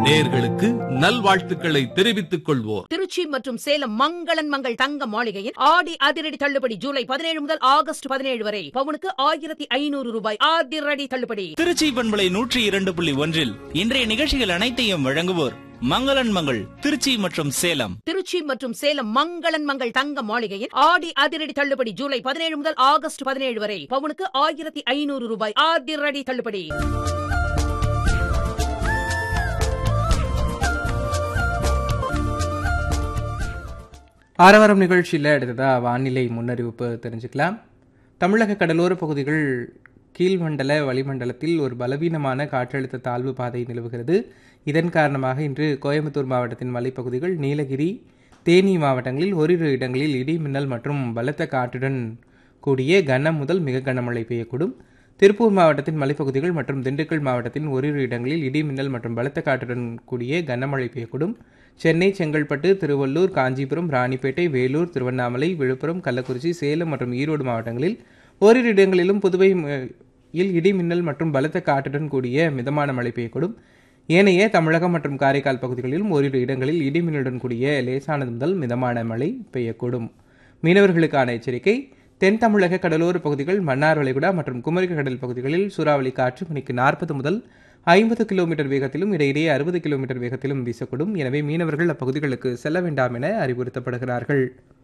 நேர்களுக்கு நல்வாழ்த்துக்களை தெரிவித்துக் கொள்வோர் திருச்சி மற்றும் சேலம் மங்களன் மங்கள் தங்க மாளிகையில் ஆடி அதிரடி தள்ளுபடி ஜூலை பதினேழு முதல் ஆகஸ்ட் பதினேழு வரை பவுனுக்கு ஆயிரத்தி ஐநூறு ரூபாய் அதிரடி தள்ளுபடி திருச்சி பண்பலை நூற்றி இரண்டு புள்ளி ஒன்றில் இன்றைய நிகழ்ச்சிகள் அனைத்தையும் வழங்குவோர் மங்களன் மங்கள் திருச்சி மற்றும் சேலம் திருச்சி மற்றும் சேலம் மங்களன் மங்கள் தங்க மாளிகையில் ஆடி அதிரடி தள்ளுபடி ஜூலை பதினேழு முதல் ஆகஸ்ட் பதினேழு வரை பவுனுக்கு ஆயிரத்தி ஐநூறு ரூபாய் அதிரடி தள்ளுபடி ஆரவாரம் நிகழ்ச்சியில் அடுத்ததாக வானிலை முன்னறிவிப்பு தெரிஞ்சுக்கலாம் தமிழக கடலோர பகுதிகள் கீழ்மண்டல வளிமண்டலத்தில் ஒரு பலவீனமான காற்றழுத்த தாழ்வு பாதை நிலவுகிறது இதன் காரணமாக இன்று கோயம்புத்தூர் மாவட்டத்தின் மலைப்பகுதிகள் நீலகிரி தேனி மாவட்டங்களில் ஓரிரு இடங்களில் இடி மின்னல் மற்றும் பலத்த காற்றுடன் கூடிய கனம் முதல் மிக கனமழை பெய்யக்கூடும் திருப்பூர் மாவட்டத்தின் மலைப்பகுதிகள் மற்றும் திண்டுக்கல் மாவட்டத்தின் ஓரிரு இடங்களில் இடி மின்னல் மற்றும் பலத்த காற்றுடன் கூடிய கனமழை பெய்யக்கூடும் சென்னை செங்கல்பட்டு திருவள்ளூர் காஞ்சிபுரம் ராணிப்பேட்டை வேலூர் திருவண்ணாமலை விழுப்புரம் கள்ளக்குறிச்சி சேலம் மற்றும் ஈரோடு மாவட்டங்களில் ஓரிரு இடங்களிலும் புதுவை ம- இல் இடி மின்னல் மற்றும் பலத்த காற்றுடன் கூடிய மிதமான மழை பெய்யக்கூடும் ஏனைய தமிழகம் மற்றும் காரைக்கால் பகுதிகளிலும் ஓரிரு இடங்களில் இடி மின்னலுடன் கூடிய லேசானது முதல் மிதமான மழை பெய்யக்கூடும் மீனவர்களுக்கான எச்சரிக்கை தென் தமிழக கடலோர பகுதிகள் மன்னார் வளைகுடா மற்றும் குமரி கடல் பகுதிகளில் சூறாவளி காற்று மணிக்கு நாற்பது முதல் ஐம்பது கிலோமீட்டர் வேகத்திலும் இடையிடையே அறுபது கிலோமீட்டர் வேகத்திலும் வீசக்கூடும் எனவே மீனவர்கள் அப்பகுதிகளுக்கு செல்ல வேண்டாம் என அறிவுறுத்தப்படுகிறார்கள்